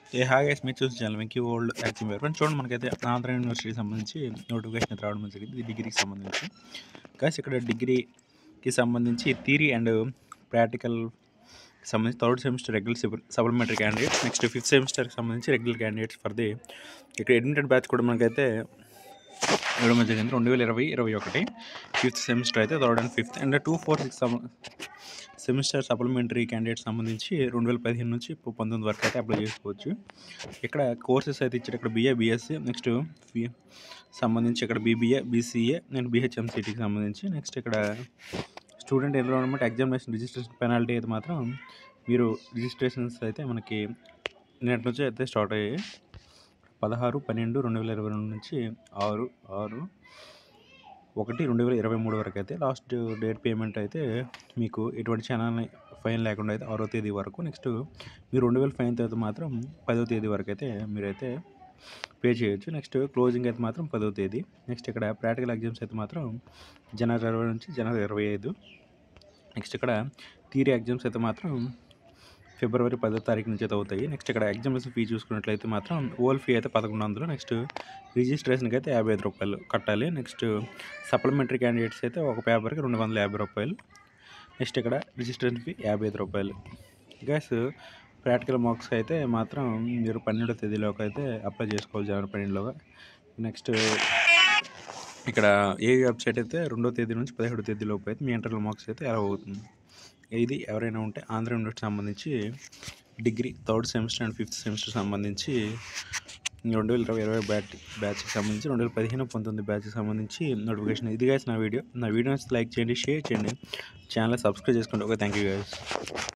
ఏ హాగా మీరు చూసి channel Venky old active friends చూడండి మనకైతే ఆంధ్ర యూనివర్సిటీకి సంబంధించి నోటిఫికేషన్ అయితే రావడం జరిగింది ఇది డిగ్రీకి సంబంధించి కాస్ ఇక్కడ డిగ్రీకి సంబంధించి థీరీ అండ్ ప్రాక్టికల్ సంబంధించి third semester regular supplementary candidates next fifth సెమిస్టర్కి సంబంధించి రెగ్యులర్ క్యాండిడేట్స్ ఫర్ ది ఇక్కడ అడ్మిటెడ్ బ్యాచ్ కూడా మనకైతే ఇవ్వడం జరిగింది రెండు వేల ఇరవై ఇరవై ఒకటి ఫిఫ్త్ సెమిస్టర్ అయితే third and fifth and two four six semester supplementary candidate సంబంధించి రెండు వేల పదిహేను నుంచి ఇప్పుడు పంతొమ్మిది వరకు అయితే అప్లై చేసుకోవచ్చు ఇక్కడ కోర్సెస్ అయితే ఇచ్చారు ఇక్కడ బిఏ బిఎస్సి నెక్స్ట్ సంబంధించి ఇక్కడ బీబీఏ బీసీఏ నేను బిహెచ్ఎంసీటీకి సంబంధించి నెక్స్ట్ ఇక్కడ student enrolment examination registration penalty అయితే మాత్రం మీరు రిజిస్ట్రేషన్స్ అయితే మనకి నిన్నటి నుంచి అయితే స్టార్ట్ అయ్యాయి పదహారు పన్నెండు రెండు వేల ఇరవై రెండు నుంచి ఆరు ఆరు ఒకటి రెండు వేల ఇరవై మూడు వరకు అయితే లాస్ట్ డేట్ పేమెంట్ అయితే మీకు ఎటువంటి ఛానల్ ఫైన్ లేకుండా అయితే ఆరో తేదీ వరకు నెక్స్ట్ మీరు రెండు వేల ఫైన్ తర్వాత మాత్రం పదో తేదీ వరకు అయితే మీరైతే పే చేయొచ్చు నెక్స్ట్ క్లోజింగ్ అయితే మాత్రం పదో తేదీ నెక్స్ట్ ఇక్కడ ప్రాక్టికల్ ఎగ్జామ్స్ అయితే మాత్రం జనవరి ఇరవై నుంచి జనవరి ఇరవై ఐదు నెక్స్ట్ ఇక్కడ థియరీ ఎగ్జామ్స్ అయితే మాత్రం ఫిబ్రవరి పదో తారీఖు నుంచి అయితే అవుతాయి నెక్స్ట్ ఇక్కడ ఎగ్జామినేషన్ ఫీ చూసుకున్నట్లయితే మాత్రం ఓల్ ఫీ అయితే పదకొండు వందలు నెక్స్ట్ రిజిస్ట్రేషన్కి అయితే యాభై ఐదు రూపాయలు కట్టాలి నెక్స్ట్ సప్లిమెంటరీ క్యాండిడేట్స్ అయితే ఒక పేపర్కి రెండు వందల యాభై రూపాయలు నెక్స్ట్ ఇక్కడ రిజిస్ట్రేషన్ ఫీ యాభై ఐదు రూపాయలు గ్యాస్ ప్రాక్టికల్ మార్క్స్ అయితే మాత్రం మీరు పన్నెండో తేదీలోకి అయితే అప్లై చేసుకోవాలి జనవరి పన్నెండులోగా నెక్స్ట్ ఇక్కడ ఏ వెబ్సైట్ అయితే రెండో తేదీ నుంచి పదిహేడో తేదీలోపు అయితే మీ ఇంటర్నల్ మార్క్స్ అయితే ఎలా అవుతుంది ఇది ఎవరైనా ఉంటే ఆంధ్ర యూనివర్సిటీ సంబంధించి degree third semester and fifth semester సంబంధించి రెండు వేల ఇరవై ఇరవై బ్యాచ్ బ్యాచ్కి సంబంధించి రెండు వేల పదిహేను పంతొమ్మిది బ్యాచ్కి సంబంధించి నోటిఫికేషన్ ఇది గైస్ నా వీడియో నా వీడియో లైక్ చేయండి షేర్ చేయండి ఛానల్ సబ్స్క్రైబ్ చేసుకోండి ఓకే థ్యాంక్ యూ గైస్